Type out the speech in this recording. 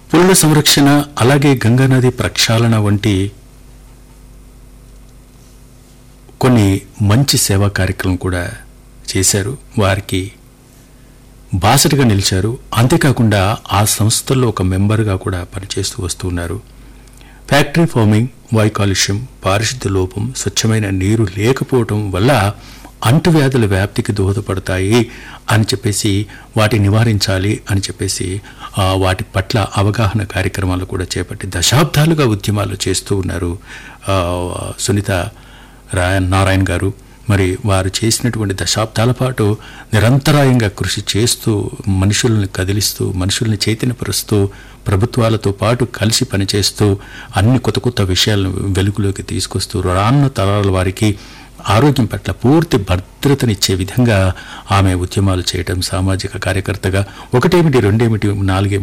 పులుల సంరక్షణ అలాగే గంగానది ప్రక్షాళన వంటి కొన్ని మంచి సేవా కార్యక్రమం కూడా చేశారు వారికి బాసటగా నిలిచారు అంతేకాకుండా ఆ సంస్థల్లో ఒక మెంబర్గా కూడా పనిచేస్తూ వస్తున్నారు ఫ్యాక్టరీ ఫార్మింగ్ వాయు కాలుష్యం పారిశుద్ధ్య లోపం స్వచ్ఛమైన నీరు లేకపోవటం వల్ల అంటువ్యాధుల వ్యాప్తికి దోహదపడతాయి అని చెప్పేసి వాటి నివారించాలి అని చెప్పేసి ఆ, వాటి పట్ల అవగాహన కార్యక్రమాలు కూడా చేపట్టి దశాబ్దాలుగా ఉద్యమాలు చేస్తూ ఉన్నారు ఆ, సునీత రాయ నారాయణ గారు మరి వారు చేసినటువంటి దశాబ్దాల పాటు నిరంతరాయంగా కృషి చేస్తూ మనుషుల్ని కదిలిస్తూ మనుషుల్ని చైతన్యపరుస్తూ ప్రభుత్వాలతో పాటు కలిసి పనిచేస్తూ అన్ని కొత్త కొత్త విషయాలను వెలుగులోకి తీసుకొస్తూ రానున్న తరాల వారికి ఆరోగ్యం పట్ల పూర్తి భద్రతనిచ్చే విధంగా ఆమె ఉద్యమాలు చేయటం సామాజిక కార్యకర్తగా ఒకటేమిటి రెండేమిటి నాలుగేమిటి